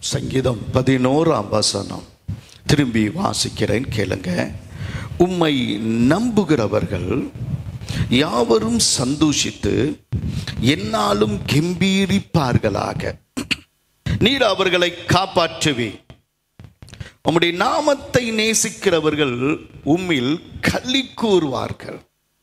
சங்கீதம் பதினோராம் வசனம் திரும்பி வாசிக்கிறேன் கேளுங்க உம்மை நம்புகிறவர்கள் யாவரும் சந்தோஷித்து என்னாலும் கெம்பீரிப்பார்களாக நீர் அவர்களை காப்பாற்றுவே உம்முடைய நாமத்தை நேசிக்கிறவர்கள் உம்மில் களி கூறுவார்கள்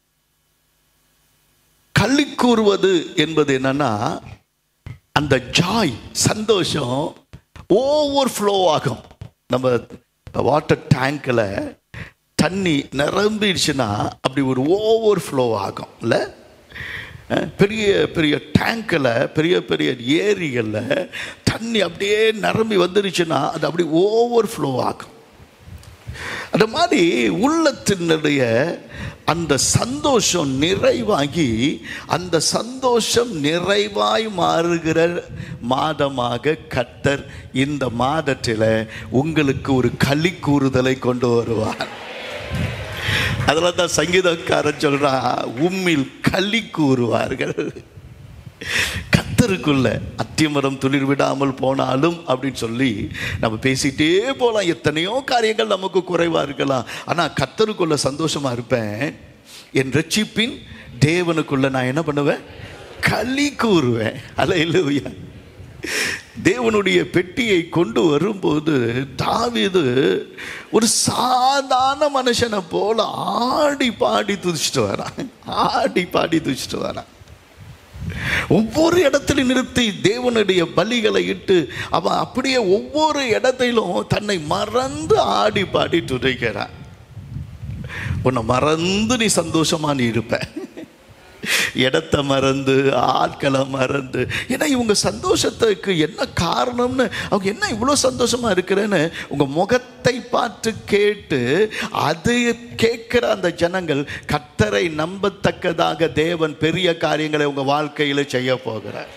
களி கூறுவது என்பது என்னன்னா அந்த ஜாய் சந்தோஷம் ஓவர் ஃப்ளோ ஆகும் நம்ம வாட்டர் டேங்கில் தண்ணி நிரம்பிடுச்சுன்னா அப்படி ஒரு ஓவர் ஃப்ளோ ஆகும் இல்லை பெரிய பெரிய டேங்கில் பெரிய பெரிய ஏரிகளில் தண்ணி அப்படியே நிரம்பி வந்துருச்சுன்னா அது அப்படி ஓவர் ஃப்ளோ ஆகும் அந்த மாதிரி உள்ளத்தினுடைய அந்த சந்தோஷம் நிறைவாகி அந்த சந்தோஷம் நிறைவாய் மாறுகிற மாதமாக கத்தர் இந்த மாதத்தில் உங்களுக்கு ஒரு களி கூறுதலை கொண்டு வருவார் அதில் தான் சங்கீதக்காரன் சொல்றான் உம்மில் களி கூறுவார்கள் கத்தருக்குள்ள அத்தியமரம் துளிர் விடாமல் போனாலும் அப்படின்னு சொல்லி நம்ம பேசிட்டே போகலாம் எத்தனையோ காரியங்கள் நமக்கு குறைவா இருக்கலாம் ஆனா கத்தருக்குள்ள சந்தோஷமா இருப்பேன் என் ரட்சிப்பின் தேவனுக்குள்ள நான் என்ன பண்ணுவேன் களி கூறுவேன் அல்ல இல்லையா தேவனுடைய பெட்டியை கொண்டு வரும்போது தாவீது ஒரு சாதாரண மனுஷனை போல ஆடி பாடி துதிச்சிட்டு வரான் ஆடி பாடி துதிச்சிட்டு வரான் ஒவ்வொரு இடத்திலும் நிறுத்தி தேவனுடைய பலிகளை இட்டு அவன் அப்படியே ஒவ்வொரு இடத்திலும் தன்னை மறந்து ஆடி பாடி துதைக்கிறான் உன்னை மறந்து நீ சந்தோஷமா நீ இருப்ப இடத்த மறந்து ஆட்களை மறந்து ஏன்னா இவங்க சந்தோஷத்துக்கு என்ன காரணம்னு அவங்க என்ன இவ்வளோ சந்தோஷமா இருக்கிறேன்னு உங்க முகத்தை பார்த்து கேட்டு அது கேட்கிற அந்த ஜனங்கள் கத்தரை நம்பத்தக்கதாக தேவன் பெரிய காரியங்களை உங்க வாழ்க்கையில செய்ய போகிறார்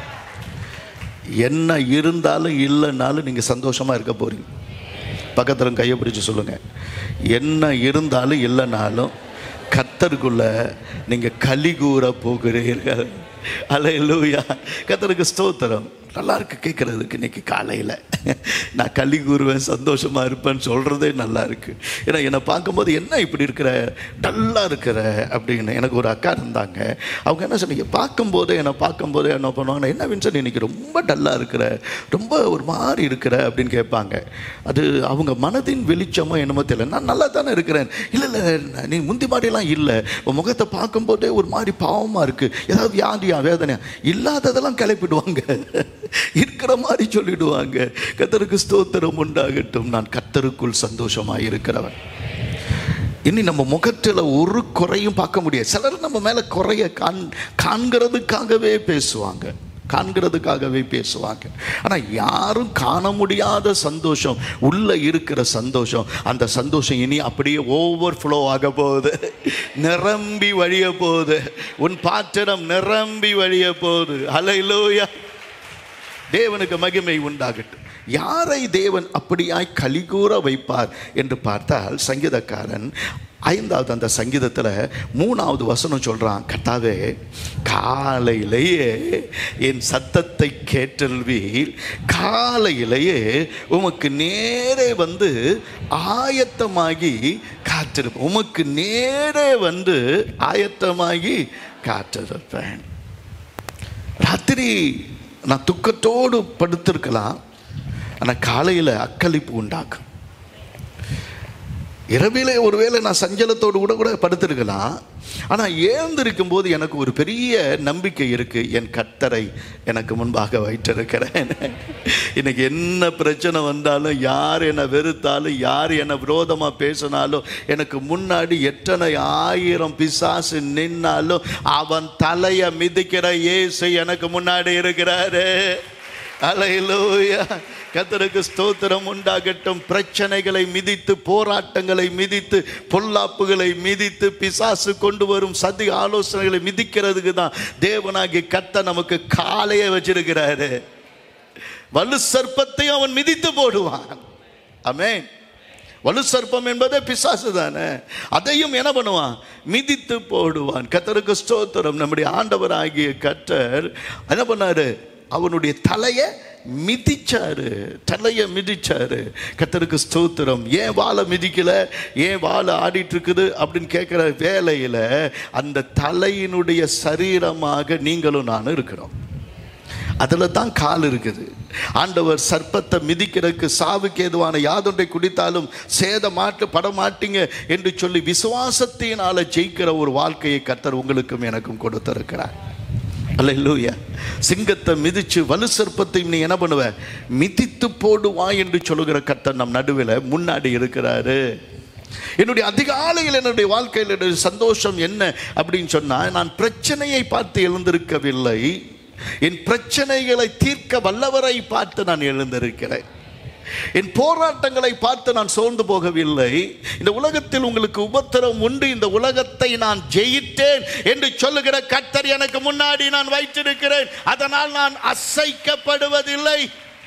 என்ன இருந்தாலும் இல்லைன்னாலும் நீங்க சந்தோஷமா இருக்க போறீங்க பக்கத்துல கையை பிடிச்சு சொல்லுங்க என்ன இருந்தாலும் இல்லைனாலும் கத்தருக்குள்ள நீங்க களி கூற போகிறீர்கள் அல்ல இல்லையா கத்தருக்கு ஸ்தோத்திரம் நல்லா இருக்கு கேட்கறதுக்கு இன்னைக்கு காலையில் நான் களி கூறுவேன் சந்தோஷமா இருப்பேன்னு சொல்றதே நல்லா இருக்கு ஏன்னா என்னை பார்க்கும்போது என்ன இப்படி இருக்கிற டல்லா இருக்கிற அப்படின்னு எனக்கு ஒரு அக்கா இருந்தாங்க அவங்க என்ன சொன்னீங்க பார்க்கும்போதே என்னை பார்க்கும்போதே என்ன பண்ணுவாங்க என்ன வின்சன் இன்னைக்கு ரொம்ப டல்லா இருக்கிற ரொம்ப ஒரு மாதிரி இருக்கிற அப்படின்னு கேட்பாங்க அது அவங்க மனதின் வெளிச்சமோ என்னமோ தெரியல நான் நல்லா தானே இருக்கிறேன் இல்லை இல்லை நீ முந்தி மாதிரிலாம் இல்லை உன் முகத்தை பார்க்கும்போதே ஒரு மாதிரி பாவமாக இருக்குது ஏதாவது வியாதியா வேதனையா இல்லாததெல்லாம் கிளப்பிடுவாங்க இருக்கிற மாதிரி சொல்லிடுவாங்க கத்தருக்கு ஸ்தோத்திரம் உண்டாகட்டும் நான் கத்தருக்குள் சந்தோஷமாக இருக்கிறவன் இனி நம்ம முகத்தில் ஒரு குறையும் பார்க்க முடியாது சிலர் நம்ம மேலே குறைய காண் காண்கிறதுக்காகவே பேசுவாங்க காண்கிறதுக்காகவே பேசுவாங்க ஆனால் யாரும் காண முடியாத சந்தோஷம் உள்ள இருக்கிற சந்தோஷம் அந்த சந்தோஷம் இனி அப்படியே ஓவர் ஃப்ளோ ஆக போகுது நிரம்பி வழிய போகுது உன் பாத்திரம் நிரம்பி வழிய போகுது அலையிலோயா தேவனுக்கு மகிமை உண்டாகட்டும் யாரை தேவன் அப்படியாய் கலிகூற வைப்பார் என்று பார்த்தால் சங்கீதக்காரன் ஐந்தாவது அந்த சங்கீதத்தில் மூணாவது வசனம் சொல்றான் கத்தாவே காலையிலேயே என் சத்தத்தை கேட்டல்வீர் காலையிலேயே உமக்கு நேரே வந்து ஆயத்தமாகி காத்திருப்பேன் உமக்கு நேரே வந்து ஆயத்தமாகி காத்திருப்பேன் ராத்திரி நான் துக்கத்தோடு படுத்திருக்கலாம் ஆனால் காலையில் அக்களிப்பு உண்டாக்கும் இரவிலே ஒருவேளை நான் சஞ்சலத்தோடு கூட கூட படுத்திருக்கலாம் ஆனால் ஏழ்ந்திருக்கும் போது எனக்கு ஒரு பெரிய நம்பிக்கை இருக்கு என் கத்தரை எனக்கு முன்பாக வைத்திருக்கிறேன் இன்னைக்கு என்ன பிரச்சனை வந்தாலும் யார் என்னை வெறுத்தாலும் யார் என்னை விரோதமாக பேசினாலும் எனக்கு முன்னாடி எத்தனை ஆயிரம் பிசாசு நின்னாலும் அவன் தலையை மிதிக்கிற இயேசு எனக்கு முன்னாடி இருக்கிறாரு அலையிலூயா கத்தருக்கு ஸ்தோத்திரம் உண்டாகட்டும் பிரச்சனைகளை மிதித்து போராட்டங்களை மிதித்து பொல்லாப்புகளை மிதித்து பிசாசு கொண்டு வரும் சதி ஆலோசனைகளை மிதிக்கிறதுக்கு தான் தேவனாகி கத்த நமக்கு காலையை வச்சிருக்கிறாரு வலு சர்ப்பத்தையும் அவன் மிதித்து போடுவான் ஆமென் வலு சர்ப்பம் என்பதே பிசாசு தானே அதையும் என்ன பண்ணுவான் மிதித்து போடுவான் கத்தருக்கு ஸ்தோத்திரம் நம்முடைய ஆண்டவராகிய கத்தர் என்ன பண்ணாரு அவனுடைய தலையை மிதிச்சாரு தலையை மிதிச்சாரு கத்தருக்கு ஸ்தோத்திரம் ஏன் வாழை மிதிக்கல ஏன் வாழை ஆடிட்டு இருக்குது அப்படின்னு கேட்குற வேலையில் அந்த தலையினுடைய சரீரமாக நீங்களும் நானும் இருக்கிறோம் அதில் தான் கால் இருக்குது ஆண்டவர் சர்ப்பத்தை மிதிக்கிறதுக்கு சாவுக்கு ஏதுவான யாதொன்றை குடித்தாலும் சேத மாட்டு படமாட்டீங்க என்று சொல்லி விசுவாசத்தினால ஜெயிக்கிற ஒரு வாழ்க்கையை கர்த்தர் உங்களுக்கும் எனக்கும் கொடுத்திருக்கிறார் அல்லேலூயா சிங்கத்தை மிதிச்சு வலு சர்ப்பத்தையும் நீ என்ன பண்ணுவ மிதித்து போடுவா என்று சொல்லுகிற கர்த்தர் நம் நடுவில் முன்னாடி இருக்கிறாரு என்னுடைய அதிகாலையில் என்னுடைய வாழ்க்கையில் என்னுடைய சந்தோஷம் என்ன அப்படின்னு சொன்னா நான் பிரச்சனையை பார்த்து எழுந்திருக்கவில்லை என் பிரச்சனைகளை தீர்க்க வல்லவரை பார்த்து நான் எழுந்திருக்கிறேன் என் போராட்டங்களை பார்த்து நான் சோர்ந்து போகவில்லை இந்த உலகத்தில் உங்களுக்கு உபத்திரம் உண்டு இந்த உலகத்தை நான் ஜெயித்தேன் என்று சொல்லுகிற கர்த்தர் எனக்கு முன்னாடி நான் வைத்திருக்கிறேன் அதனால் நான் அசைக்கப்படுவதில்லை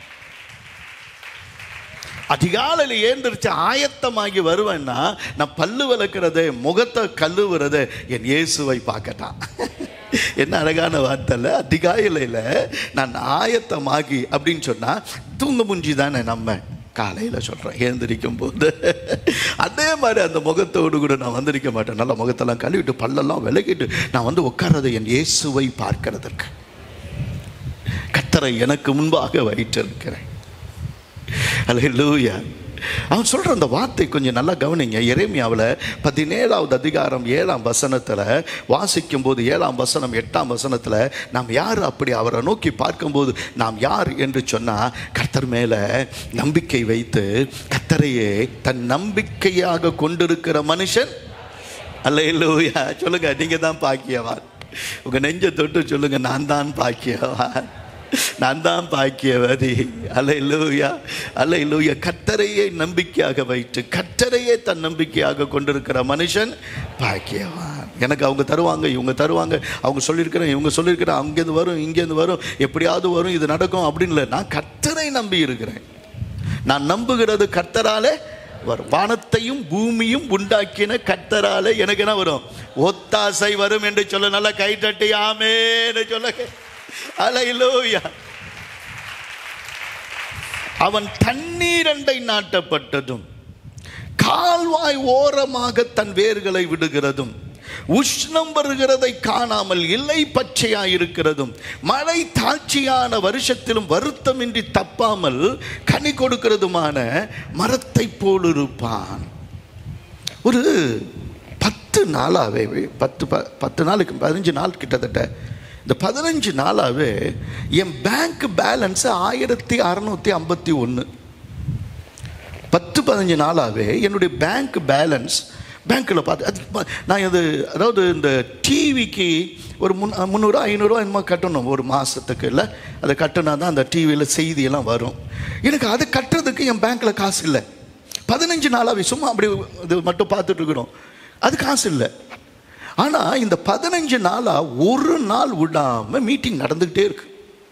அதிகாலையில் ஏந்திரிச்சு ஆயத்தமாகி வருவேன்னா நான் பல்லு விளக்குறது முகத்தை கழுவுறது என் இயேசுவை பார்க்கட்டான் என்ன அழகான வார்த்தைல அதிகாலையில் நான் ஆயத்தமாகி அப்படின்னு சொன்னால் தூங்க முஞ்சி தானே நம்ம காலையில் சொல்கிறேன் எழுந்திரிக்கும் போது அதே மாதிரி அந்த முகத்தோடு கூட நான் வந்திருக்க மாட்டேன் நல்லா முகத்தெல்லாம் கழுவிட்டு பல்லெல்லாம் விலகிட்டு நான் வந்து உட்கார்றது என் இயேசுவை பார்க்கறதற்கு கத்தரை எனக்கு முன்பாக வைத்திருக்கிறேன் அல்லேலூயா அவன் சொல்ற அந்த வார்த்தை கொஞ்சம் நல்லா கவனிங்க எரேமியாவில் பதினேழாவது அதிகாரம் ஏழாம் வசனத்தில் வாசிக்கும் போது ஏழாம் வசனம் எட்டாம் வசனத்தில் நாம் யார் அப்படி அவரை நோக்கி பார்க்கும்போது நாம் யார் என்று சொன்னால் கர்த்தர் மேலே நம்பிக்கை வைத்து கர்த்தரையே தன் நம்பிக்கையாக கொண்டிருக்கிற மனுஷன் அல்லேலூயா சொல்லுங்க நீங்க தான் பாக்கியவான் உங்க நெஞ்ச தொட்டு சொல்லுங்க நான் தான் பாக்கியவான் நான் தான் பாக்கியவதி அலையிலூயா அலையிலூயா கத்தரையே நம்பிக்கையாக வைத்து கத்தரையே தன் நம்பிக்கையாக கொண்டிருக்கிற மனுஷன் பாக்கியவான் எனக்கு அவங்க தருவாங்க இவங்க தருவாங்க அவங்க சொல்லியிருக்கிறேன் இவங்க சொல்லியிருக்கிறேன் அங்கேருந்து வரும் இங்கேருந்து வரும் எப்படியாவது வரும் இது நடக்கும் அப்படின்னு இல்லை நான் கத்தரை நம்பி இருக்கிறேன் நான் நம்புகிறது கர்த்தராலே வரும் வானத்தையும் பூமியும் உண்டாக்கின கர்த்தராலே எனக்கு என்ன வரும் ஒத்தாசை வரும் என்று சொல்ல நல்லா கை தட்டி ஆமேன்னு சொல்ல அலையிலூயா அவன் தண்ணீரண்டை நாட்டப்பட்டதும் கால்வாய் ஓரமாக தன் வேர்களை விடுகிறதும் உஷ்ணம் வருகிறதை காணாமல் இலை பச்சையாயிருக்கிறதும் மழை தாட்சியான வருஷத்திலும் வருத்தமின்றி தப்பாமல் கனி கொடுக்கிறதுமான மரத்தை போல் இருப்பான் ஒரு பத்து நாளாவே பத்து ப பத்து நாளுக்கு பதினஞ்சு நாள் கிட்டத்தட்ட இந்த பதினஞ்சு நாளாவே என் பேங்க் பேலன்ஸ் ஆயிரத்தி அறநூற்றி ஐம்பத்தி ஒன்று பத்து பதினஞ்சு நாளாகவே என்னுடைய பேங்க் பேலன்ஸ் பேங்க்கில் பார்த்து அது ப- நான் இது அதாவது இந்த டிவிக்கு ஒரு முன் முந்நூறுவா ஐநூறுரூவா என்னமோ கட்டணும் ஒரு மாதத்துக்கு இல்லை அதை கட்டினா தான் அந்த டிவியில் செய்தியெல்லாம் வரும் எனக்கு அது கட்டுறதுக்கு என் பேங்க்கில் காசு இல்லை பதினஞ்சு நாளாகவே சும்மா அப்படி இது மட்டும் பார்த்துட்டு இருக்கிறோம் அது காசு இல்லை ஆனால் இந்த பதினஞ்சு நாளாக ஒரு நாள் விடாமல் மீட்டிங் நடந்துக்கிட்டே இருக்கு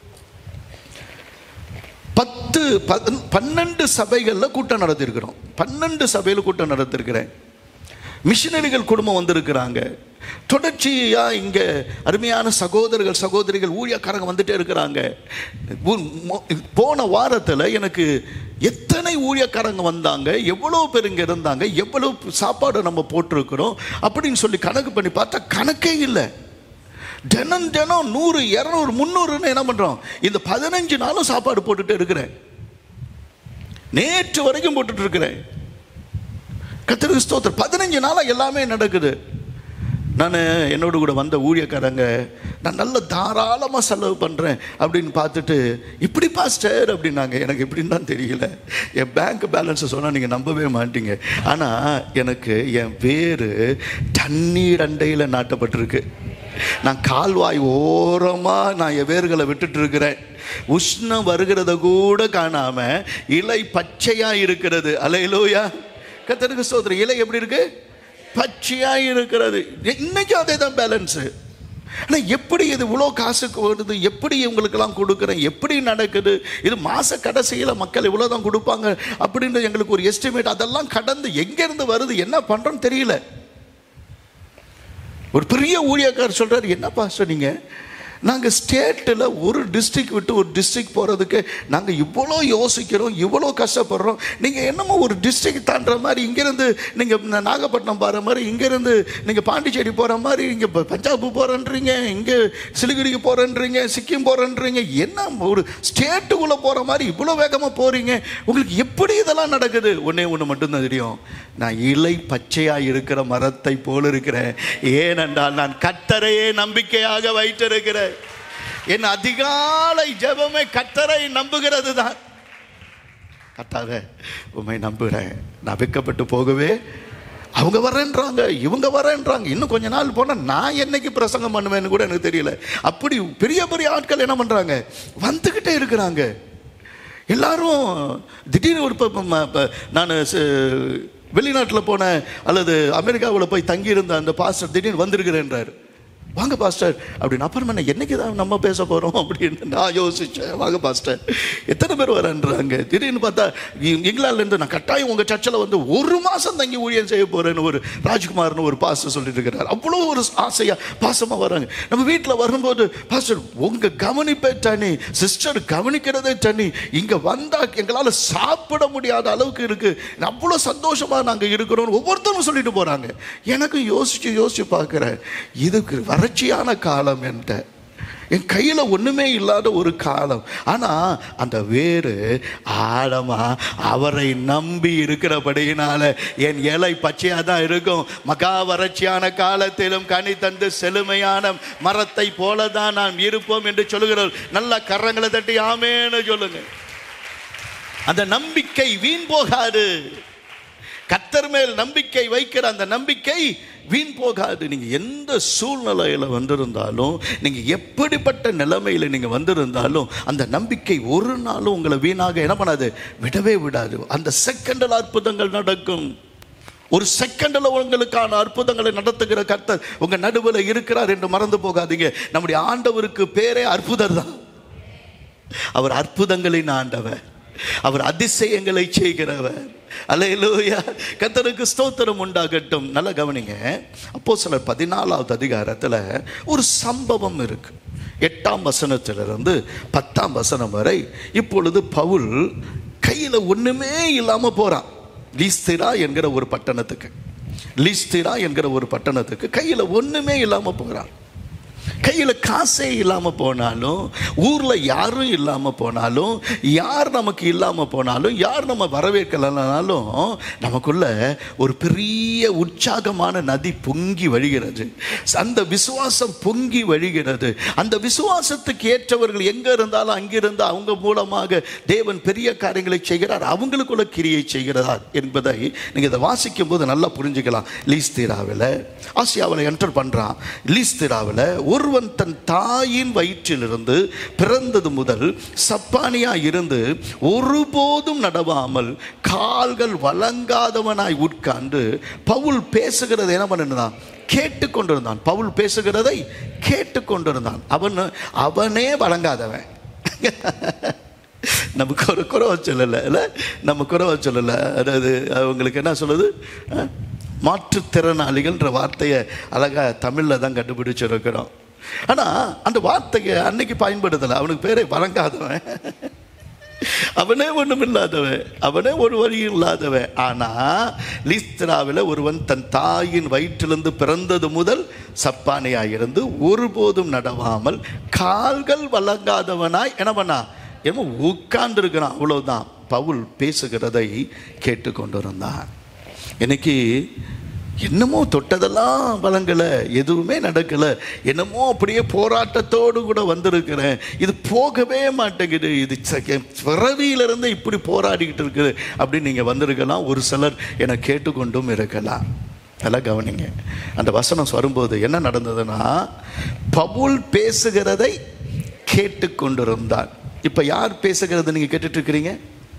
பத்து பத- பன்னெண்டு சபைகளில் கூட்டம் நடத்திருக்கிறோம் பன்னெண்டு சபையில் கூட்டம் நடத்திருக்கிறேன் மிஷினரிகள் குடும்பம் வந்திருக்கிறாங்க தொடர்ச்சியா இங்க அருமையான சகோதரர்கள் சகோதரிகள் ஊழியக்காரங்க வந்துட்டே இருக்கிறாங்க உ- மொ- போன வாரத்தில் எனக்கு எத்தனை ஊழியக்காரங்க வந்தாங்க எவ்வளோ பேர் இங்கே இருந்தாங்க எவ்வளோ சாப்பாடு நம்ம போட்டிருக்கிறோம் அப்படின்னு சொல்லி கணக்கு பண்ணி பார்த்தா கணக்கே இல்லை தினம் தினம் நூறு இரநூறு முந்நூறுன்னு என்ன பண்ணுறோம் இந்த பதினஞ்சு நாளும் சாப்பாடு போட்டுட்டு இருக்கிறேன் நேற்று வரைக்கும் போட்டுட்டு இருக்கிறேன் கத்திரிக்கு ஸ்தோத்திரம் பதினஞ்சு நாளாக எல்லாமே நடக்குது நான் என்னோட கூட வந்த ஊழியக்காரங்க நான் நல்ல தாராளமாக செலவு பண்ணுறேன் அப்படின்னு பார்த்துட்டு இப்படி பாஸ்டர் அப்படின்னாங்க எனக்கு எப்படின்னு தான் தெரியல என் பேங்க் பேலன்ஸை சொன்னால் நீங்கள் நம்பவே மாட்டீங்க ஆனால் எனக்கு என் வேறு தண்ணீர் அண்டையில் நாட்டப்பட்டிருக்கு நான் கால்வாய் ஓரமாக நான் என் வேர்களை விட்டுட்டு இருக்கிறேன் உஷ்ணம் வருகிறத கூட காணாம இலை பச்சையா இருக்கிறது அலையிலோயா கத்தருக்கு சோதரி இலை எப்படி இருக்கு பச்சையா இருக்கிறது இன்னைக்கு அதே தான் பேலன்ஸு ஆனால் எப்படி இது இவ்வளோ காசுக்கு வருது எப்படி இவங்களுக்கெல்லாம் கொடுக்குறேன் எப்படி நடக்குது இது மாத கடைசியில் மக்கள் இவ்வளோ தான் கொடுப்பாங்க அப்படின்ற எங்களுக்கு ஒரு எஸ்டிமேட் அதெல்லாம் கடந்து எங்கேருந்து வருது என்ன பண்ணுறோன்னு தெரியல ஒரு பெரிய ஊழியக்காரர் சொல்றாரு என்ன பாஸ்டர் நீங்க நாங்கள் ஸ்டேட்டில் ஒரு டிஸ்ட்ரிக்ட் விட்டு ஒரு டிஸ்ட்ரிக்ட் போகிறதுக்கு நாங்கள் இவ்வளோ யோசிக்கிறோம் இவ்வளோ கஷ்டப்படுறோம் நீங்கள் என்னமோ ஒரு டிஸ்ட்ரிக்ட் தாண்டுற மாதிரி இங்கேருந்து நீங்கள் நாகப்பட்டினம் போகிற மாதிரி இங்கேருந்து நீங்கள் பாண்டிச்சேரி போகிற மாதிரி இங்கே பஞ்சாப் போகிறேன்றீங்க இங்கே சிலிகுரிக்கு போகிறேன்றீங்க சிக்கிம் போகிறேன்றீங்க என்ன ஒரு ஸ்டேட்டுக்குள்ளே போகிற மாதிரி இவ்வளோ வேகமாக போகிறீங்க உங்களுக்கு எப்படி இதெல்லாம் நடக்குது ஒன்றே ஒன்று மட்டும்தான் தெரியும் நான் இலை பச்சையாக இருக்கிற மரத்தை போல இருக்கிறேன் ஏனென்றால் நான் கத்தரையே நம்பிக்கையாக வைத்திருக்கிறேன் என் அதிகாலை ஜெபமே கத்தரை நம்புகிறது தான் கத்தாத உண்மை நம்புகிறேன் நான் வெக்கப்பட்டு போகவே அவங்க வரேன்றாங்க இவங்க வரேன்றாங்க இன்னும் கொஞ்ச நாள் போனால் நான் என்னைக்கு பிரசங்கம் பண்ணுவேன்னு கூட எனக்கு தெரியல அப்படி பெரிய பெரிய ஆட்கள் என்ன பண்ணுறாங்க வந்துக்கிட்டே இருக்கிறாங்க எல்லாரும் திடீர்னு ஒரு இப்போ நான் வெளிநாட்டில் போன அல்லது அமெரிக்காவில் போய் தங்கியிருந்த அந்த பாஸ்டர் திடீர்னு வந்திருக்கிறேன்றார் வாங்க பாஸ்டர் அப்படின்னு அப்புறமா நான் என்னைக்கு தான் நம்ம பேச போகிறோம் அப்படின்னு நான் யோசித்தேன் வாங்க பாஸ்டர் எத்தனை பேர் வரேன்றாங்க திடீர்னு பார்த்தா இ- இங்கிலாந்துலேருந்து நான் கட்டாயம் உங்கள் சர்ச்சில் வந்து ஒரு மாதம் தங்கி ஊழியம் செய்ய போகிறேன்னு ஒரு ராஜ்குமார்னு ஒரு பாஸ்டர் சொல்லிட்டு இருக்கிறார் அவ்வளோ ஒரு ஆசையாக பாசமாக வராங்க நம்ம வீட்டில் வரும்போது பாஸ்டர் உங்கள் கவனிப்பே தனி சிஸ்டர் கவனிக்கிறதே தனி இங்கே வந்தால் எங்களால் சாப்பிட முடியாத அளவுக்கு இருக்குது அவ்வளோ சந்தோஷமாக நாங்கள் இருக்கிறோம் ஒவ்வொருத்தரும் சொல்லிட்டு போகிறாங்க எனக்கும் யோசிச்சு யோசிச்சு பார்க்குறேன் இதுக்கு வறட்சியான காலம் என்கிட்ட என் கையில் ஒன்றுமே இல்லாத ஒரு காலம் ஆனால் அந்த வேறு ஆழமா அவரை நம்பி இருக்கிறபடியினால என் இலை பச்சையாக தான் இருக்கும் மகா வறட்சியான காலத்திலும் கனி தந்து செழுமையான மரத்தை போல தான் நாம் இருப்போம் என்று சொல்லுகிறோம் நல்ல கரங்களை தட்டி ஆமேன்னு சொல்லுங்க அந்த நம்பிக்கை வீண் போகாது கத்தர் மேல் நம்பிக்கை வைக்கிற அந்த நம்பிக்கை வீண் போகாது நீங்க எந்த சூழ்நிலையில வந்திருந்தாலும் நீங்க எப்படிப்பட்ட நிலைமையில நீங்க வந்திருந்தாலும் அந்த நம்பிக்கை ஒரு நாளும் உங்களை வீணாக என்ன பண்ணாது விடவே விடாது அந்த செகண்டில் அற்புதங்கள் நடக்கும் ஒரு செகண்டில் உங்களுக்கான அற்புதங்களை நடத்துகிற கர்த்தர் உங்க நடுவில் இருக்கிறார் என்று மறந்து போகாதீங்க நம்முடைய ஆண்டவருக்கு பேரே அற்புதர் தான் அவர் அற்புதங்களின் ஆண்டவர் அவர் அதிசயங்களை செய்கிறவர் அல்லேலூயா கர்த்தருக்கு ஸ்தோத்திரம் உண்டாகட்டும் நல்லா கவனிங்க அப்போ சிலர் பதினாலாவது அதிகாரத்தில் ஒரு சம்பவம் இருக்கு எட்டாம் வசனத்திலிருந்து பத்தாம் வசனம் வரை இப்பொழுது பவுல் கையில் ஒண்ணுமே இல்லாம போறான் லீஸ்திரா என்கிற ஒரு பட்டணத்துக்கு லீஸ்திரா என்கிற ஒரு பட்டணத்துக்கு கையில் ஒண்ணுமே இல்லாம போகிறான் கையில் காசே இல்லாமல் போனாலும் ஊரில் யாரும் இல்லாமல் போனாலும் யார் நமக்கு இல்லாமல் போனாலும் யார் நம்ம வரவேற்கலனாலும் நமக்குள்ள ஒரு பெரிய உற்சாகமான நதி பொங்கி வழிகிறது அந்த விசுவாசம் பொங்கி வழிகிறது அந்த விசுவாசத்துக்கு ஏற்றவர்கள் எங்கே இருந்தாலும் அங்கிருந்து அவங்க மூலமாக தேவன் பெரிய காரியங்களை செய்கிறார் அவங்களுக்குள்ள கிரியை செய்கிறார் என்பதை நீங்கள் இதை வாசிக்கும் போது நல்லா புரிஞ்சுக்கலாம் லீஸ்திராவில் ஆசியாவில் என்டர் பண்ணுறான் லீஸ்திராவில் ஒருவன் தன் தாயின் வயிற்றிலிருந்து பிறந்தது முதல் சப்பானியா இருந்து ஒருபோதும் நடவாமல் கால்கள் வழங்காதவனாய் உட்கார்ந்து பவுல் பேசுகிறது என்ன பண்ணிருந்தான் கேட்டுக்கொண்டிருந்தான் பவுல் பேசுகிறதை கேட்டுக்கொண்டிருந்தான் அவன் அவனே வழங்காதவன் நமக்கு ஒரு குறவை சொல்லலை இல்லை நம்ம குறவை சொல்லலை அதாவது அவங்களுக்கு என்ன சொல்லுது அஹ், மாற்றுத்திறனாளிகள்ன்ற வார்த்தையை அழகா தமிழில் தான் கண்டுபிடிச்சிருக்கிறோம் ஆனால் அந்த வார்த்தையை அன்னைக்கு பயன்படுத்தலை அவனுக்கு பேரே வழங்காதவன் அவனே ஒன்றும் இல்லாதவன் அவனே ஒரு வழியும் இல்லாதவன் ஆனா லீஸ்திராவில் ஒருவன் தன் தாயின் வயிற்றிலிருந்து பிறந்தது முதல் சப்பானியாயிருந்து ஒருபோதும் நடவாமல் கால்கள் வழங்காதவனாய் என்ன பண்ணா என்னமோ உட்கார்ந்து இருக்கிறான் அவ்வளவுதான் பவுல் பேசுகிறதை கேட்டுக்கொண்டிருந்தான் இன்னைக்கு என்னமோ தொட்டதெல்லாம் வழங்கலை எதுவுமே நடக்கலை என்னமோ அப்படியே போராட்டத்தோடு கூட வந்திருக்கிறேன் இது போகவே மாட்டேங்குது இது ச- பிறவியிலிருந்து இப்படி போராடிக்கிட்டு இருக்குது அப்படின்னு நீங்கள் வந்திருக்கலாம் ஒரு சிலர் என்னை கேட்டுக்கொண்டும் இருக்கலாம் நல்லா கவனிங்க அந்த வசனம் வரும்போது என்ன நடந்ததுன்னா பவுல் பேசுகிறதை கேட்டுக்கொண்டிருந்தான் இப்போ யார் பேசுகிறத நீங்கள் கேட்டுட்டு இருக்கிறீங்க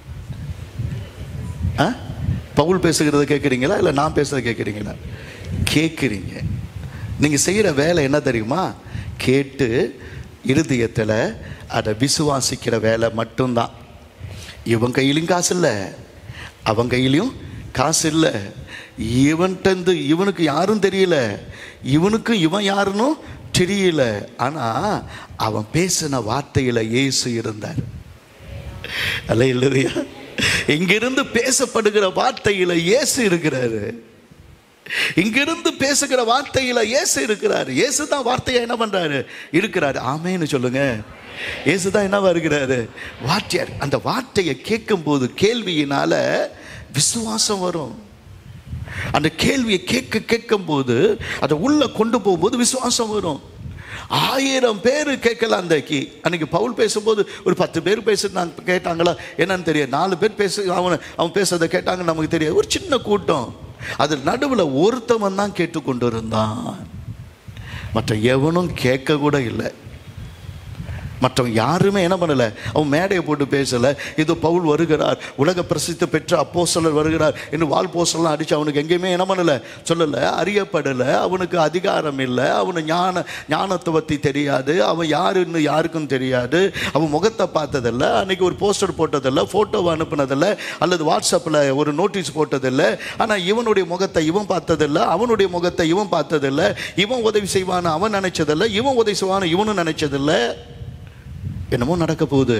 ஆ பவுல் பேசுகிறத கேட்குறீங்களா இல்லை நான் பேசுகிறத கேட்குறீங்களா கேட்குறீங்க நீங்கள் செய்கிற வேலை என்ன தெரியுமா கேட்டு இருதயத்தில் அதை விசுவாசிக்கிற வேலை மட்டும்தான் இவன் கையிலையும் காசு இல்லை அவன் கையிலையும் காசு இல்லை இவன்கிட்ட இவனுக்கு யாரும் தெரியல இவனுக்கும் இவன் யாருன்னு தெரியல ஆனா அவன் பேசின வார்த்தையில இயேசு இருந்தார் அல்ல இல்லையா இங்கிருந்து பேசப்படுகிற வார்த்தையில இயேசு இருக்கிறாரு இங்கிருந்து பேசுகிற வார்த்தையில இயேசு இருக்கிறாரு இயேசு தான் வார்த்தையை என்ன பண்றாரு இருக்கிறாரு ஆமேன்னு சொல்லுங்க இயேசு தான் என்னவா இருக்கிறாரு வார்த்தையார் அந்த வார்த்தையை கேட்கும் போது கேள்வியினால விசுவாசம் வரும் அந்த கேள்வியை கேட்க கேட்கும் போது அதை உள்ள கொண்டு போகும்போது விசுவாசம் வரும் ஆயிரம் பேர் கேட்கல அன்றைக்கு அன்னைக்கு பவுல் பேசும்போது ஒரு பத்து பேர் பேசுனாங்க கேட்டாங்களா என்னன்னு தெரியாது நாலு பேர் பேச அவன் அவன் பேசுறதை கேட்டாங்க நமக்கு தெரியாது ஒரு சின்ன கூட்டம் அது நடுவில் ஒருத்தவன் தான் கேட்டுக்கொண்டு இருந்தான் மற்ற எவனும் கேட்க கூட இல்லை மற்றவங்க யாருமே என்ன பண்ணல அவன் மேடையை போட்டு பேசல இதோ பவுல் வருகிறார் உலக பிரசித்தி பெற்ற அப்போஸ்தலர் வருகிறார் இன்னும் வால் போஸ்டர்லாம் அடிச்சு அவனுக்கு எங்கேயுமே என்ன பண்ணல சொல்லல அறியப்படலை அவனுக்கு அதிகாரம் இல்லை அவனு ஞான ஞானத்தை பற்றி தெரியாது அவன் யாருன்னு யாருக்கும் தெரியாது அவன் முகத்தை பார்த்ததில்ல அன்னைக்கு ஒரு போஸ்டர் போட்டதில்ல ஃபோட்டோவை அனுப்புனதில்ல அல்லது வாட்ஸ்அப்பில் ஒரு நோட்டீஸ் போட்டதில்லை ஆனால் இவனுடைய முகத்தை இவன் பார்த்ததில்ல அவனுடைய முகத்தை இவன் பார்த்ததில்ல இவன் உதவி செய்வான்னு அவன் நினைச்சதில்ல இவன் உதவி செய்வான்னு இவனும் நினைச்சதில்லை என்னமோ நடக்க போகுது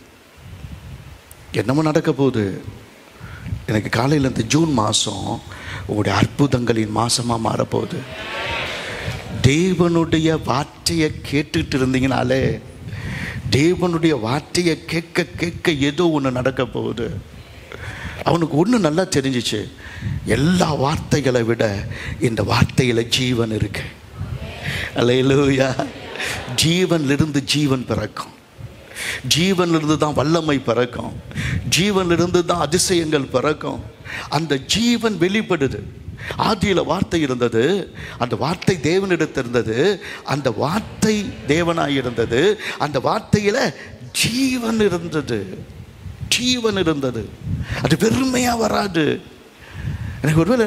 என்னமோ நடக்க போகுது எனக்கு காலையில் இந்த ஜூன் மாதம் உங்களுடைய அற்புதங்களின் மாசமாக மாறப்போகுது தேவனுடைய வார்த்தையை கேட்டுட்டு இருந்தீங்கனாலே தேவனுடைய வார்த்தையை கேட்க கேட்க ஏதோ ஒன்று நடக்க போகுது அவனுக்கு ஒன்று நல்லா தெரிஞ்சிச்சு எல்லா வார்த்தைகளை விட இந்த வார்த்தையில் ஜீவன் இருக்கு அல்லையிலூயா ஜீவனிலிருந்து ஜீவன் பிறக்கும் ஜீவனிலிருந்து தான் வல்லமை பிறக்கும் ஜீவனிலிருந்து தான் அதிசயங்கள் பிறக்கும் அந்த ஜீவன் வெளிப்படுது ஆதியில வார்த்தை இருந்தது அந்த வார்த்தை தேவனிடத்தில் இருந்தது அந்த வார்த்தை தேவனாய் இருந்தது அந்த வார்த்தையில ஜீவன் இருந்தது ஜீவன் இருந்தது அது வெறுமையா வராது எனக்கு ஒருவேளை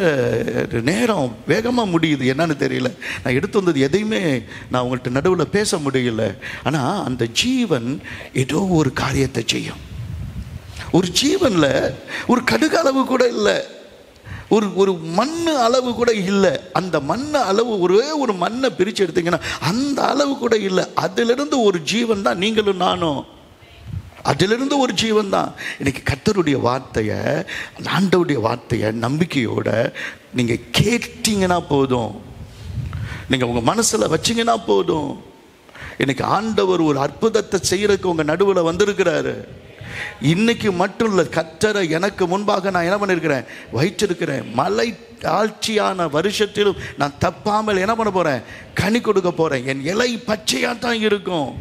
நேரம் வேகமாக முடியுது என்னன்னு தெரியல நான் எடுத்து வந்தது எதையுமே நான் உங்கள்கிட்ட நடுவில் பேச முடியல ஆனால் அந்த ஜீவன் ஏதோ ஒரு காரியத்தை செய்யும் ஒரு ஜீவனில் ஒரு கடுகு அளவு கூட இல்லை ஒரு ஒரு மண் அளவு கூட இல்லை அந்த மண் அளவு ஒரே ஒரு மண்ணை பிரித்து எடுத்தீங்கன்னா அந்த அளவு கூட இல்லை அதிலிருந்து ஒரு ஜீவன் தான் நீங்களும் நானும் அதிலிருந்து ஒரு ஜீவன் தான் இன்னைக்கு கத்தருடைய வார்த்தையை ஆண்டவுடைய வார்த்தையை நம்பிக்கையோட நீங்கள் கேட்டீங்கன்னா போதும் நீங்கள் உங்கள் மனசில் வச்சிங்கன்னா போதும் இன்னைக்கு ஆண்டவர் ஒரு அற்புதத்தை செய்யறதுக்கு உங்கள் நடுவில் வந்திருக்கிறாரு இன்னைக்கு மட்டும் இல்லை கத்தரை எனக்கு முன்பாக நான் என்ன பண்ணியிருக்கிறேன் வைத்திருக்கிறேன் மலை ஆட்சியான வருஷத்திலும் நான் தப்பாமல் என்ன பண்ண போகிறேன் கனி கொடுக்க போகிறேன் என் இலை பச்சையாக தான் இருக்கும்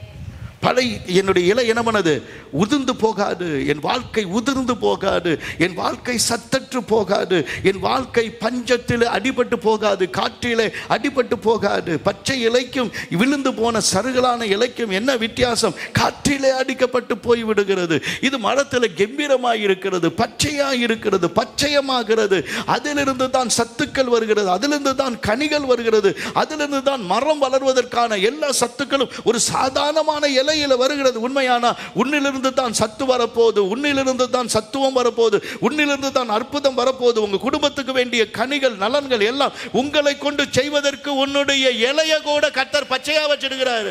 பழை என்னுடைய இலை என்ன பண்ணது உதிர்ந்து போகாது என் வாழ்க்கை உதிர்ந்து போகாது என் வாழ்க்கை சத்தற்று போகாது என் வாழ்க்கை பஞ்சத்தில் அடிபட்டு போகாது காற்றிலே அடிபட்டு போகாது பச்சை இலைக்கும் விழுந்து போன சருகலான இலைக்கும் என்ன வித்தியாசம் காற்றிலே அடிக்கப்பட்டு போய் விடுகிறது இது மரத்தில் கம்பீரமாய் இருக்கிறது பச்சையாக இருக்கிறது பச்சையமாகிறது அதிலிருந்து தான் சத்துக்கள் வருகிறது அதிலிருந்து தான் கனிகள் வருகிறது அதிலிருந்து தான் மரம் வளர்வதற்கான எல்லா சத்துக்களும் ஒரு சாதாரணமான இலையில வருகிறது உண்மையானா உன்னிலிருந்து தான் சத்து வரப்போகுது உன்னிலிருந்து தான் சத்துவம் வரப்போகுது உன்னிலிருந்து தான் அற்புதம் வரப்போகுது உங்க குடும்பத்துக்கு வேண்டிய கனிகள் நலன்கள் எல்லாம் உங்களை கொண்டு செய்வதற்கு உன்னுடைய இலைய கூட கத்தர் பச்சையா வச்சிருக்கிறாரு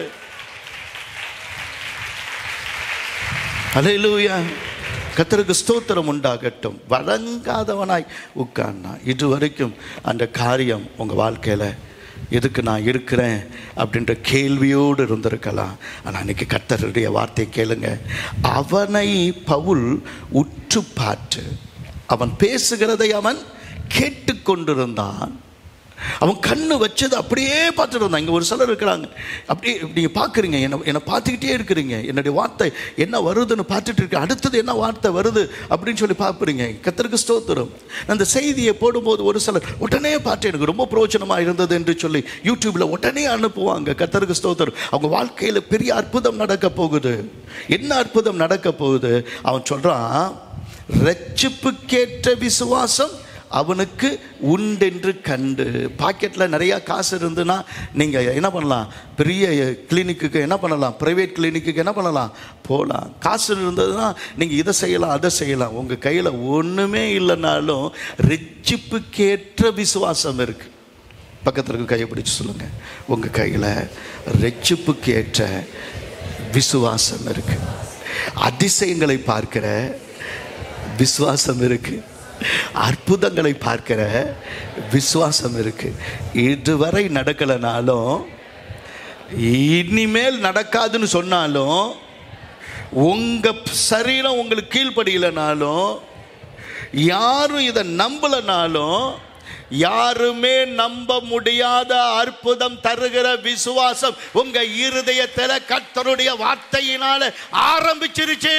அலையிலூயா கத்தருக்கு ஸ்தோத்திரம் உண்டாகட்டும் வழங்காதவனாய் உட்கார்னா இதுவரைக்கும் அந்த காரியம் உங்கள் வாழ்க்கையில் எதுக்கு நான் இருக்கிறேன் அப்படின்ற கேள்வியோடு இருந்திருக்கலாம் ஆனால் அன்னைக்கு கத்தருடைய வார்த்தை கேளுங்க அவனை பவுல் உற்று பார்த்து அவன் பேசுகிறதை அவன் கேட்டுக்கொண்டிருந்தான் அவன் கண்ணு வச்சது அப்படியே பார்த்துட்டு இருந்தான் இங்கே ஒரு சிலர் இருக்கிறாங்க அப்படியே நீங்கள் பார்க்குறீங்க என்னை என்னை பார்த்துக்கிட்டே இருக்கிறீங்க என்னுடைய வார்த்தை என்ன வருதுன்னு பார்த்துட்டு இருக்க அடுத்தது என்ன வார்த்தை வருது அப்படின்னு சொல்லி பார்க்குறீங்க கத்தருக்கு ஸ்தோத்திரம் அந்த செய்தியை போடும்போது ஒரு சிலர் உடனே பார்த்து எனக்கு ரொம்ப பிரோஜனமாக இருந்தது என்று சொல்லி யூடியூப்பில் உடனே அனுப்புவாங்க கத்தருக்கு ஸ்தோத்திரம் அவங்க வாழ்க்கையில் பெரிய அற்புதம் நடக்க போகுது என்ன அற்புதம் நடக்க போகுது அவன் சொல்கிறான் ரட்சிப்புக்கேற்ற விசுவாசம் அவனுக்கு உண்டென்று கண்டு பாக்கெட்டில் நிறையா காசு இருந்துன்னா நீங்கள் என்ன பண்ணலாம் பெரிய கிளினிக்குக்கு என்ன பண்ணலாம் ப்ரைவேட் கிளினிக்குக்கு என்ன பண்ணலாம் போகலாம் காசு இருந்ததுன்னா நீங்கள் இதை செய்யலாம் அதை செய்யலாம் உங்கள் கையில் ஒன்றுமே இல்லைனாலும் ரிச்சிப்புக்கேற்ற விசுவாசம் இருக்குது பக்கத்தில் இருக்க கையை பிடிச்சு சொல்லுங்க உங்க கையில் ரட்சிப்புக்கு ஏற்ற விசுவாசம் இருக்கு அதிசயங்களை பார்க்கிற விசுவாசம் இருக்கு அற்புதங்களை பார்க்கிற விசுவாசம் இருக்கு இதுவரை நடக்கலைனாலும் இனிமேல் நடக்காதுன்னு சொன்னாலும் உங்க சரீரம் உங்களுக்கு கீழ்ப்படியலைனாலும் யாரும் இதை நம்பலனாலும் யாருமே நம்ப முடியாத அற்புதம் தருகிற விசுவாசம் உங்க இருதயத்தில் கர்த்தருடைய வார்த்தையினால ஆரம்பிச்சிருச்சு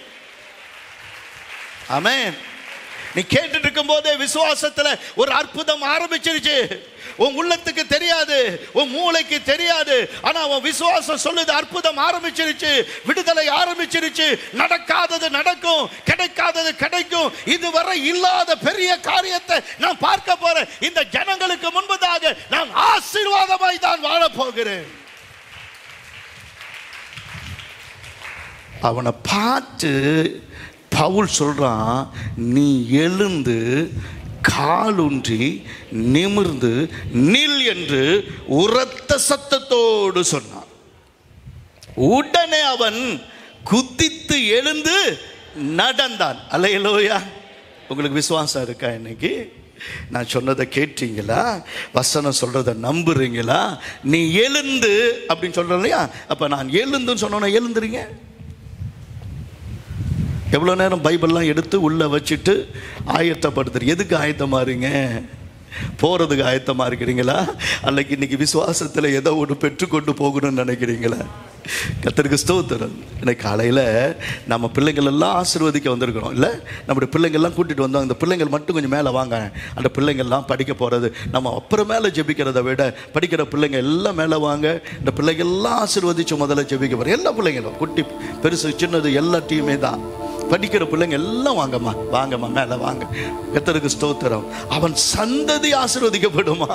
ஆமென் நீ கேட்டுட்டு இருக்கும் போதே விசுவாசத்துல ஒரு அற்புதம் ஆரம்பிச்சிருச்சு உன் உள்ளத்துக்கு தெரியாது உன் மூளைக்கு தெரியாது ஆனா உன் விசுவாசம் சொல்லுது அற்புதம் ஆரம்பிச்சிருச்சு விடுதலை ஆரம்பிச்சிருச்சு நடக்காதது நடக்கும் கிடைக்காதது கிடைக்கும் இதுவரை இல்லாத பெரிய காரியத்தை நான் பார்க்க போறேன் இந்த ஜனங்களுக்கு முன்பதாக நான் ஆசீர்வாதமாய் தான் வாழப் போகிறேன் அவனை பார்த்து பவுல் சொல்றான் நீ எழுந்து காலுன்றி நிமிர்ந்து நில் என்று உரத்த சத்தத்தோடு சொன்னான் உடனே அவன் குதித்து எழுந்து நடந்தான் அலையலோயா உங்களுக்கு விசுவாசம் இருக்கா இன்னைக்கு நான் சொன்னதை கேட்டீங்களா வசனம் சொல்றதை நம்புறீங்களா நீ எழுந்து அப்படின்னு சொல்ற இல்லையா அப்ப நான் எழுந்துன்னு சொன்னோன்னே எழுந்துறீங்க எவ்வளோ நேரம் பைபிள்லாம் எடுத்து உள்ளே வச்சுட்டு ஆயத்தப்படுத்துறீங்க எதுக்கு ஆயத்தமாறீங்க போகிறதுக்கு ஆயத்தமாக இருக்கிறீங்களா அல்லக்கு இன்னைக்கு விசுவாசத்தில் ஏதோ ஒன்று பெற்றுக்கொண்டு போகணும்னு நினைக்கிறீங்களா கத்தருக்கு ஸ்தோத்திரம் இன்னைக்கு காலையில் நம்ம பிள்ளைங்கள் எல்லாம் ஆசீர்வதிக்க வந்திருக்கிறோம் இல்லை நம்முடைய பிள்ளைங்கள்லாம் கூட்டிகிட்டு வந்தோம் அந்த பிள்ளைங்கள் மட்டும் கொஞ்சம் மேலே வாங்க அந்த பிள்ளைங்கள்லாம் படிக்க போகிறது நம்ம அப்புறம் மேலே ஜெபிக்கிறத விட படிக்கிற பிள்ளைங்க எல்லாம் மேலே வாங்க இந்த பிள்ளைங்கள்லாம் ஆசீர்வதிச்சு முதல்ல ஜெபிக்க போகிறோம் எல்லா பிள்ளைங்களும் குட்டி பெருசு சின்னது எல்லா டீமே தான் படிக்கிற பிள்ளைங்க எல்லாம் வாங்கம்மா வாங்கம்மா மேலே வாங்க கத்தருக்கு ஸ்தோத்திரம் அவன் சந்ததி ஆசீர்வதிக்கப்படுமா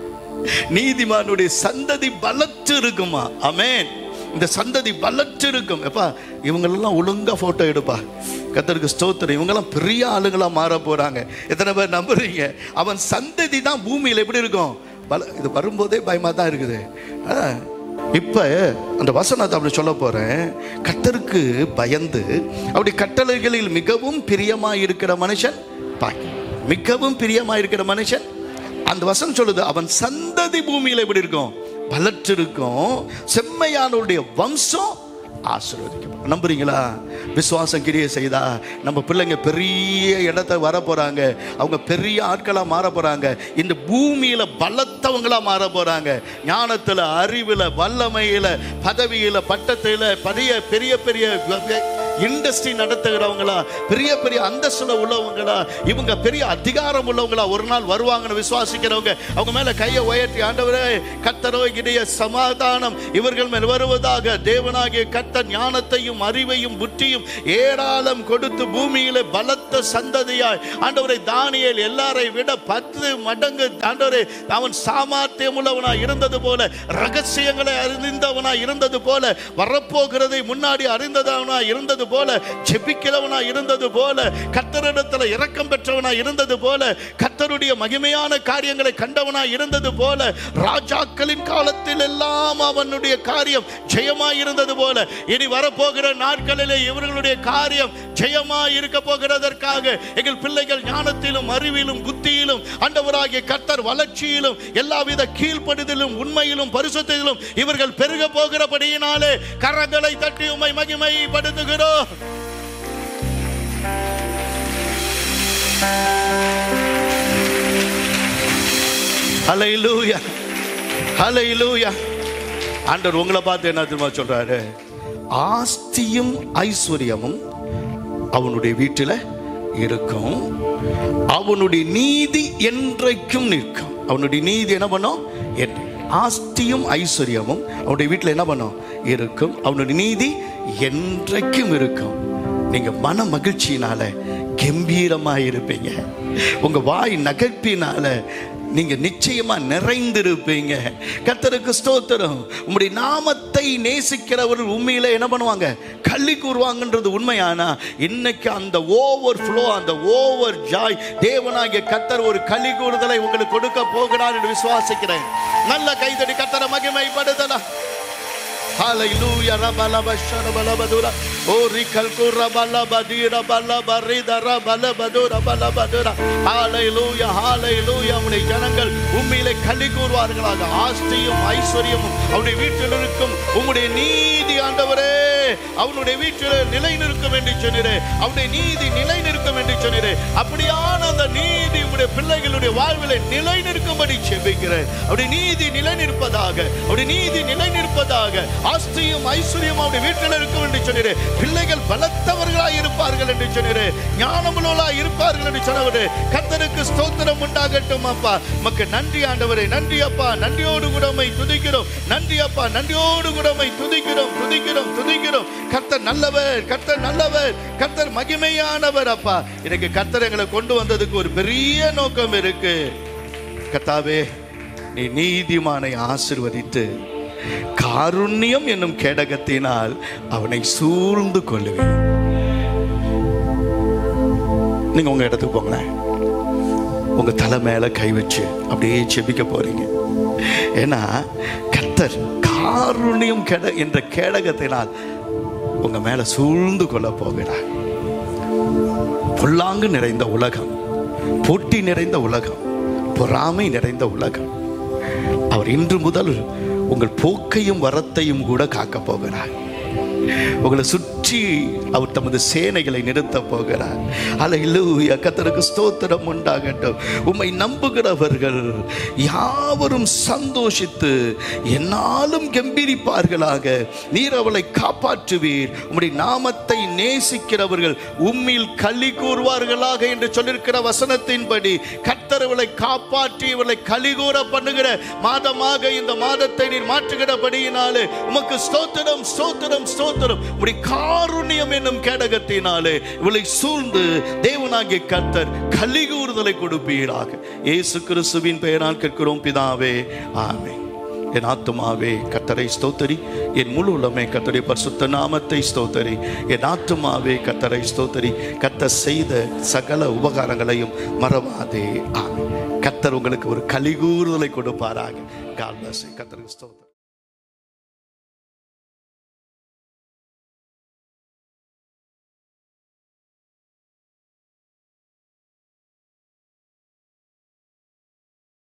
நீதிமானுடைய சந்ததி பலத்து இருக்குமா அமேன் இந்த சந்ததி பலத்து இருக்கும் எப்பா இவங்களெல்லாம் ஒழுங்கா போட்டோ எடுப்பா கத்தருக்கு ஸ்தோத்திரம் இவங்கெல்லாம் பெரிய ஆளுங்களா மாற போறாங்க எத்தனை பேர் நம்புறீங்க அவன் சந்ததி தான் பூமியில் எப்படி இருக்கும் பல இது வரும்போதே பயமா தான் இருக்குது ஆ, இப்ப அந்த வசனத்தை அப்படி சொல்ல போறேன் கத்தருக்கு பயந்து அப்படி கட்டளைகளில் மிகவும் பிரியமா இருக்கிற மனுஷன் பாய் மிகவும் பிரியமா இருக்கிற மனுஷன் அந்த வசனம் சொல்லுது அவன் சந்ததி பூமியில எப்படி இருக்கும் பலற்று இருக்கும் செம்மையானவருடைய வம்சம் ஆசீர்வதிக்கப்படும் நம்புறீங்களா விசுவாசம் கிரியை செய்தா நம்ம பிள்ளைங்க பெரிய இடத்த வர போறாங்க அவங்க பெரிய ஆட்களா மாற போறாங்க இந்த பூமியில பலத்தவங்களா மாற போறாங்க ஞானத்துல அறிவுல வல்லமையில பதவியில பட்டத்துல பெரிய பெரிய பெரிய இண்டஸ்ட்ரி நடத்துகிறவங்களா பெரிய பெரிய அந்தஸ்துல உள்ளவங்களா இவங்க பெரிய அதிகாரம் உள்ளவங்களா ஒரு நாள் வருவாங்கன்னு விசுவாசிக்கிறவங்க அவங்க மேல கையை உயர்த்தி ஆண்டவரே கத்தரோ இடைய சமாதானம் இவர்கள் மேல் வருவதாக தேவனாகிய கத்தர் ஞானத்தையும் அறிவையும் புத்தியும் ஏராளம் கொடுத்து பூமியில பலத்த சந்ததியாய் ஆண்டவரை தானியேல் எல்லாரை விட பத்து மடங்கு ஆண்டவரே அவன் சாமர்த்தியம் உள்ளவனா இருந்தது போல ரகசியங்களை அறிந்தவனா இருந்தது போல வரப்போகிறதை முன்னாடி அறிந்தவனா இருந்தது போல ஜெபிக்கிறவனா இருந்தது போல கத்தரிடத்துல இரக்கம் பெற்றவனா இருந்தது போல கத்தருடைய மகிமையான காரியங்களை கண்டவனா இருந்தது போல ராஜாக்களின் காலத்தில் எல்லாம் அவனுடைய காரியம் ஜெயமாய் இருந்தது போல இனி வரப்போகிற நாட்களிலே இவர்களுடைய காரியம் ஜெயமாய் இருக்க போகிறதற்காக எங்கள் பிள்ளைகள் ஞானத்திலும் அறிவிலும் புத்தியிலும் ஆண்டவராகிய கர்த்தர் வளர்ச்சியிலும் எல்லாவித கீழ்ப்படுதலும் உண்மையிலும் பரிசுத்திலும் இவர்கள் பெருக போகிறபடியினாலே கரங்களை தட்டி உமை மகிமைப்படுத்துகிறோம் ஹalleluya ஹalleluya ஆண்டவர் உங்களை பார்த்து என்ன தெரியுமா சொல்றாரு ஆஸ்தியும் ஐஸ்வர்யமும் அவனுடைய வீட்டில் இருக்கும் அவனுடைய நீதி என்றைக்கும் நிற்கும் அவனுடைய நீதி என்ன பண்ணும் என்று ஆஸ்தியும் ஐஸ்வர்யமும் அவனுடைய வீட்டில் என்ன பண்ணும் இருக்கும் அவனுடைய நீதி என்றைக்கும் இருக்கும் நீங்க மன மகிழ்ச்சியினால கம்பீரமா இருப்பீங்க உங்க வாய் நகைப்பினால நீங்க நிச்சயமா நிறைந்திருப்பீங்க கர்த்தருக்கு ஸ்தோத்திரம் உம்முடைய நாமத்தை நேசிக்கிறவர்கள் உண்மையில என்ன பண்ணுவாங்க கள்ளி கூறுவாங்கன்றது உண்மையானா இன்னைக்கு அந்த ஓவர் ஃப்ளோ அந்த ஓவர் ஜாய் தேவனாகிய கர்த்தர் ஒரு களி கூறுதலை உங்களுக்கு கொடுக்க போகிறார் என்று விசுவாசிக்கிறேன் நல்ல கைதடி கர்த்தரை மகிமைப்படுத்தலாம் Hallelujah, rabalaba sharabalabadura. Ori kalkura balabadira balabariда rabalabadura balabadura. Hallelujah, hallelujah. உம்முடைய ஜனங்கள் உண்மையிலே களி கூறுவார்களாக ஆஸ்தியும் ஐஸ்வர்யமும் அவருடைய வீட்டில் இருக்கும் உம்முடைய நீதி ஆண்டவரே அவனுடைய வீட்டில் நிலை நிற்கும் என்று சொன்னீரே அவனுடைய நீதி நிலை நிற்கும் என்று சொன்னீரே அப்படியான அந்த நீதி உம்முடைய பிள்ளைகளுடைய வாழ்விலே நிலை நிற்கும்படி செபிக்கிறேன் அவருடைய நீதி நிலை நிற்பதாக அவருடைய நீதி நிலை நிற்பதாக ஆஸ்தியும் ஐஸ்வர்யம் அவருடைய வீட்டில் இருக்கும் என்று சொன்னீரே பிள்ளைகள் பலத்தவர்களாய் இருப்பார்கள் என்று சொன்னீரே ஞானமுள்ளவர்களாய் இருப்பார்கள் என்று சொன்னவரே கர்த்தருக்கு ஸ்தோத்திரம் உண்டாகட்டும் அப்பா மக்கு நன்றி ஆண்டவரே நன்றி அப்பா நன்றியோடு கூட உம்மை துதிக்கிறோம் நன்றி அப்பா நன்றியோடு கூட உம்மை துதிக்கிறோம் துதிக்கிறோம் துதிக்கிறோம் கர்த்தர் நல்லவர் கர்த்தர் நல்லவர் கர்த்தர் மகிமையானவர் அப்பா இன்னைக்கு கர்த்தர் எங்களை கொண்டு வந்ததுக்கு ஒரு பெரிய நோக்கம் இருக்கு கர்த்தாவே நீ நீதிமானை ஆசிர்வதித்து காருண்யம் என்னும் கேடகத்தினால் அவனை சூழ்ந்து கொள்ளுவேன் நீங்க உங்க இடத்துக்கு போங்களேன் உங்க தலை மேல கை வச்சு அப்படியே செபிக்க போறீங்க ஏன்னா கர்த்தர் காருண்யம் கெட என்ற கேடகத்தினால் உங்க மேல சூழ்ந்து கொள்ள போகிறார் பொல்லாங்கு நிறைந்த உலகம் போட்டி நிறைந்த உலகம் பொறாமை நிறைந்த உலகம் அவர் இன்று முதல் உங்கள் போக்கையும் வரத்தையும் கூட காக்க போகிறார் உங்களை சுற்றி அவர் தமது சேனைகளை நிறுத்த போகிறார் அல்லேலூயா கர்த்தருக்கு ஸ்தோத்திரம் உண்டாகட்டும் உம்மை நம்புகிறவர்கள் யாவரும் சந்தோஷித்து என்னாலும் கம்பீரிப்பார்களாக நீர் அவளை காப்பாற்றுவீர் உம்முடைய நாமத்தை நேசிக்கிறவர்கள் உம்மில் களி கூறுவார்களாக என்று சொல்லியிருக்கிற வசனத்தின்படி கர்த்தர் இவளை காப்பாற்றி இவளை களி கூற பண்ணுகிற மாதமாக இந்த மாதத்தை நீர் மாற்றுகிறபடியினாலே உமக்கு ஸ்தோத்திரம் ஸ்தோத்திரம் ஸ்தோத்திரம் உடைய காருண்யம் என்னும் கேடகத்தினாலே இவளை சூழ்ந்து தேவனாகிய கர்த்தர் களி கூறுதலை கொடுப்பீராக இயேசு கிறிஸ்துவின் பெயரால் கேட்கிறோம் பிதாவே ஆமென் என் ஆத்துமாவே கத்தரை ஸ்தோத்தரி என் முழு உள்ளமே கத்தரை பரிசுத்த நாமத்தை ஸ்தோத்தரி என் ஆத்துமாவே கத்தரை ஸ்தோத்தரி கத்த செய்த சகல உபகாரங்களையும் மறவாதே ஆமென் கத்தர் உங்களுக்கு ஒரு கலிகூறுதலை கொடுப்பாராக கால் கத்தருக்கு ஸ்தோத்திரம்